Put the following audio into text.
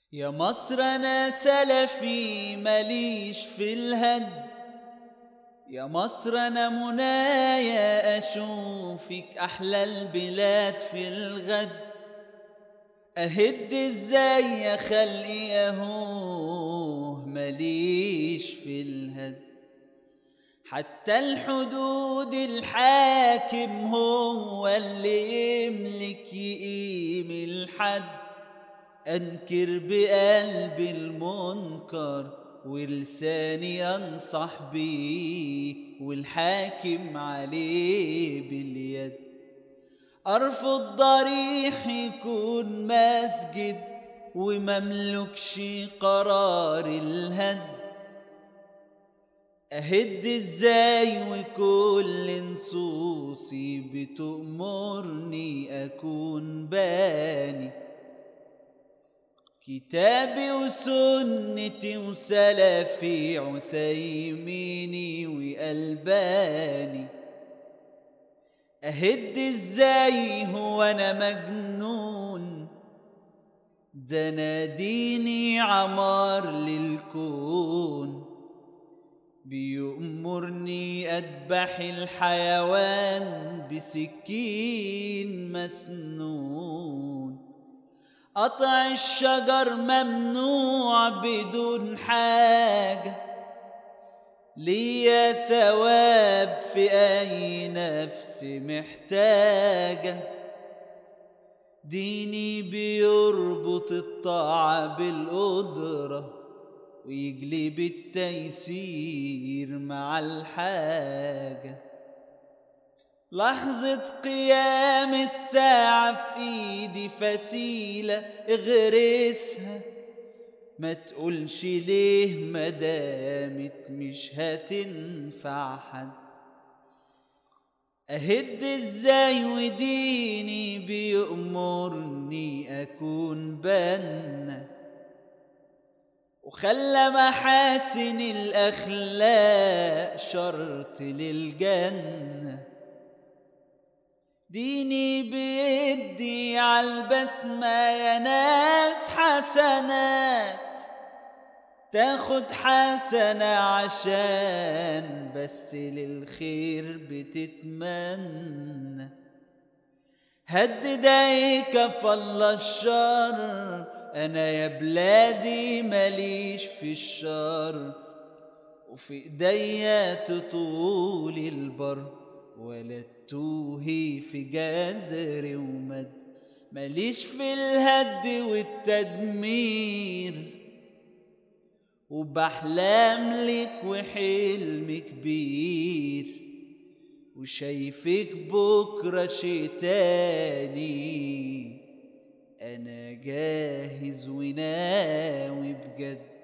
يا مصر انا سلفي ماليش في الهد يا مصر انا منايا اشوفك احلى البلاد في الغد اهد ازاي يا خلقي اهوه ماليش في الهد حتى الحدود الحاكم هو اللي يملك يقيم الحد أنكر بقلبي المنكر ولساني أنصح بيه والحاكم عليه باليد أرفض ضريح يكون مسجد ومملكش قرار الهد أهد ازاي وكل نصوصي بتأمرني أكون باني كتابي وسنتي وسلفي عثيميني وألباني أهد ازاي هو أنا مجنون ده أنا ديني عمار للكون بيأمرني أذبح الحيوان بسكين مسنون قطع الشجر ممنوع بدون حاجة ليا ثواب في أي نفس محتاجة ديني بيربط الطاعة بالقدرة ويجلب التيسير مع الحاجة لحظة قيام الساعة في ايدي فسيلة اغرسها ما تقولش ليه مدامت مش هتنفع حد أهد ازاي وديني بيأمرني أكون بنا وخلى محاسن الأخلاق شرط للجنة ديني بيدي عالبسمة يا ناس حسنات تاخد حسنة عشان بس للخير بتتمنى هدد كفى الله الشر انا يا بلادي ماليش في الشر وفي ايديا تطول البر ولا تتوهي في جزر ومد ماليش في الهد والتدمير وبحلم لك وحلم كبير وشايفك بكرة شي تاني أنا جاهز وناوي بجد